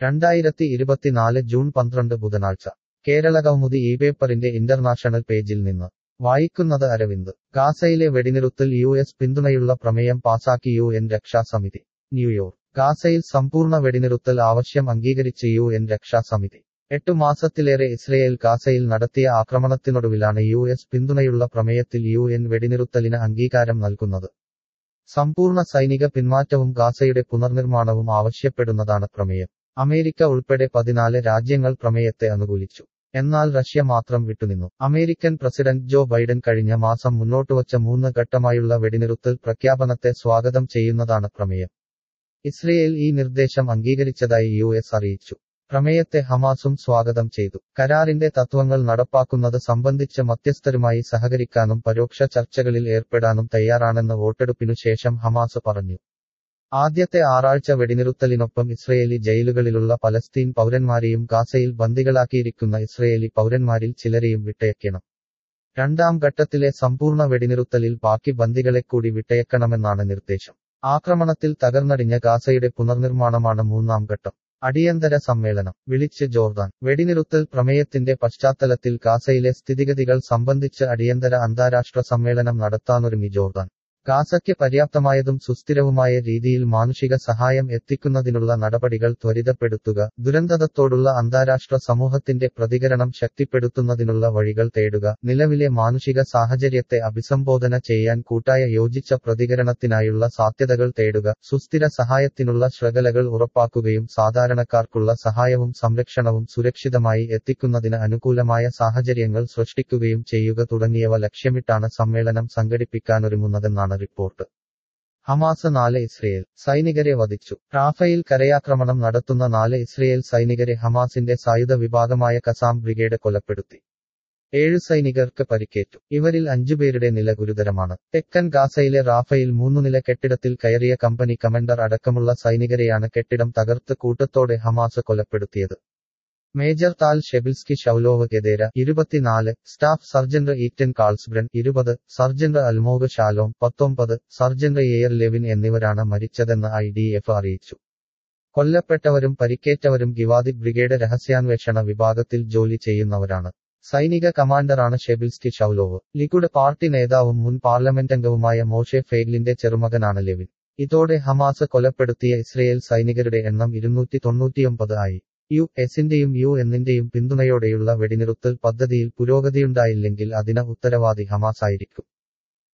രണ്ടായിരത്തി ഇരുപത്തിനാല് ജൂൺ പന്ത്രണ്ട് ബുധനാഴ്ച കേരള കൗമുദി ഈ പേപ്പറിന്റെ ഇന്റർനാഷണൽ പേജിൽ നിന്ന് വായിക്കുന്നത് അരവിന്ദ് ഗാസയിലെ വെടിനിറുത്തൽ യു എസ് പിന്തുണയുള്ള പ്രമേയം പാസാക്കി യു എൻ രക്ഷാസമിതി ന്യൂയോർക്ക് ഗാസയിൽ സമ്പൂർണ്ണ വെടിനിറുത്തൽ ആവശ്യം അംഗീകരിച്ച് യു എൻ രക്ഷാസമിതി എട്ടു മാസത്തിലേറെ ഇസ്രയേൽ ഗാസയിൽ നടത്തിയ ആക്രമണത്തിനൊടുവിലാണ് യു എസ് പിന്തുണയുള്ള പ്രമേയത്തിൽ യു എൻ വെടിനിറുത്തലിന് അംഗീകാരം നൽകുന്നത് സമ്പൂർണ്ണ സൈനിക പിന്മാറ്റവും ഗാസയുടെ പുനർനിർമ്മാണവും ആവശ്യപ്പെടുന്നതാണ് പ്രമേയം അമേരിക്ക ഉൾപ്പെടെ പതിനാല് രാജ്യങ്ങൾ പ്രമേയത്തെ അനുകൂലിച്ചു എന്നാൽ റഷ്യ മാത്രം വിട്ടുനിന്നു അമേരിക്കൻ പ്രസിഡന്റ് ജോ ബൈഡൻ കഴിഞ്ഞ മാസം മുന്നോട്ടുവച്ച മൂന്ന് ഘട്ടമായുള്ള വെടിനിറുത്തൽ പ്രഖ്യാപനത്തെ സ്വാഗതം ചെയ്യുന്നതാണ് പ്രമേയം ഇസ്രയേൽ ഈ നിർദ്ദേശം അംഗീകരിച്ചതായി യു എസ് അറിയിച്ചു പ്രമേയത്തെ ഹമാസും സ്വാഗതം ചെയ്തു കരാറിന്റെ തത്വങ്ങൾ നടപ്പാക്കുന്നത് സംബന്ധിച്ച് മധ്യസ്ഥരുമായി സഹകരിക്കാനും പരോക്ഷ ചർച്ചകളിൽ ഏർപ്പെടാനും തയ്യാറാണെന്ന് വോട്ടെടുപ്പിനു ശേഷം ഹമാസ് പറഞ്ഞു ആദ്യത്തെ ആറാഴ്ച വെടിനിറുത്തലിനൊപ്പം ഇസ്രയേലി ജയിലുകളിലുള്ള പലസ്തീൻ പൗരന്മാരെയും ഗാസയിൽ ബന്ദികളാക്കിയിരിക്കുന്ന ഇസ്രയേലി പൗരന്മാരിൽ ചിലരെയും വിട്ടയക്കണം രണ്ടാം ഘട്ടത്തിലെ സമ്പൂർണ്ണ വെടിനിറുത്തലിൽ ബാക്കി ബന്ദികളെ കൂടി വിട്ടയക്കണമെന്നാണ് നിർദ്ദേശം ആക്രമണത്തിൽ തകർന്നടിഞ്ഞ ഗാസയുടെ പുനർനിർമ്മാണമാണ് മൂന്നാം ഘട്ടം അടിയന്തര സമ്മേളനം വിളിച്ച് ജോർദാൻ വെടിനിറുത്തൽ പ്രമേയത്തിന്റെ പശ്ചാത്തലത്തിൽ ഗാസയിലെ സ്ഥിതിഗതികൾ സംബന്ധിച്ച് അടിയന്തര അന്താരാഷ്ട്ര സമ്മേളനം നടത്താനൊരുങ്ങി ജോർദാൻ ഗാസയ്ക്ക് പര്യാപ്തമായതും സുസ്ഥിരവുമായ രീതിയിൽ മാനുഷിക സഹായം എത്തിക്കുന്നതിനുള്ള നടപടികൾ ത്വരിതപ്പെടുത്തുക ദുരന്തത്തോടുള്ള അന്താരാഷ്ട്ര സമൂഹത്തിന്റെ പ്രതികരണം ശക്തിപ്പെടുത്തുന്നതിനുള്ള വഴികൾ തേടുക നിലവിലെ മാനുഷിക സാഹചര്യത്തെ അഭിസംബോധന ചെയ്യാൻ കൂട്ടായ യോജിച്ച പ്രതികരണത്തിനായുള്ള സാധ്യതകൾ തേടുക സുസ്ഥിര സഹായത്തിനുള്ള ശ്രകലകൾ ഉറപ്പാക്കുകയും സാധാരണക്കാർക്കുള്ള സഹായവും സംരക്ഷണവും സുരക്ഷിതമായി എത്തിക്കുന്നതിന് അനുകൂലമായ സാഹചര്യങ്ങൾ സൃഷ്ടിക്കുകയും ചെയ്യുക തുടങ്ങിയവ ലക്ഷ്യമിട്ടാണ് സമ്മേളനം സംഘടിപ്പിക്കാനൊരുങ്ങുന്നതെന്നാണ് എന്നാണ് റിപ്പോർട്ട് ഹമാസ് നാല് ഇസ്രയേൽ സൈനികരെ വധിച്ചു റാഫയിൽ കരയാക്രമണം നടത്തുന്ന നാല് ഇസ്രയേൽ സൈനികരെ ഹമാസിന്റെ സായുധ വിഭാഗമായ കസാം ബ്രിഗേഡ് കൊലപ്പെടുത്തി ഏഴ് സൈനികർക്ക് പരിക്കേറ്റു ഇവരിൽ അഞ്ചുപേരുടെ നില ഗുരുതരമാണ് തെക്കൻ ഗാസയിലെ റാഫയിൽ മൂന്നുനില കെട്ടിടത്തിൽ കയറിയ കമ്പനി കമൻഡർ അടക്കമുള്ള സൈനികരെയാണ് കെട്ടിടം തകർത്ത് കൂട്ടത്തോടെ ഹമാസ് കൊലപ്പെടുത്തിയത് മേജർ താൽ ഷെബിൽസ്കി ഷൌലോവ് ഗെദേര ഇരുപത്തിനാല് സ്റ്റാഫ് സർജന്റ് ഈറ്റൻ കാൾസ്ബ്രൻ ഇരുപത് സർജന്റ് അൽമോഗ് ഷാലോം പത്തൊമ്പത് സർജന്റ് എയർ ലെവിൻ എന്നിവരാണ് മരിച്ചതെന്ന് ഐ ഡി എഫ് അറിയിച്ചു കൊല്ലപ്പെട്ടവരും പരിക്കേറ്റവരും ഗിവാദി ബ്രിഗേഡ് രഹസ്യാന്വേഷണ വിഭാഗത്തിൽ ജോലി ചെയ്യുന്നവരാണ് സൈനിക കമാൻഡറാണ് ഷെബിൽസ്കി ഷൌലോവ് ലിക്കുഡ് പാർട്ടി നേതാവും മുൻ പാർലമെന്റംഗവുമായ മോഷെ ഫേഗ്ലിന്റെ ചെറുമകനാണ് ലെവിൻ ഇതോടെ ഹമാസ് കൊലപ്പെടുത്തിയ ഇസ്രയേൽ സൈനികരുടെ എണ്ണം ഇരുന്നൂറ്റി തൊണ്ണൂറ്റിയൊമ്പത് ആയി യു എസിന്റെയും യു എന്നിന്റെയും പിന്തുണയോടെയുള്ള വെടിനിറുത്തൽ പദ്ധതിയിൽ പുരോഗതിയുണ്ടായില്ലെങ്കിൽ അതിന് ഉത്തരവാദി ഹമാസ് ആയിരിക്കും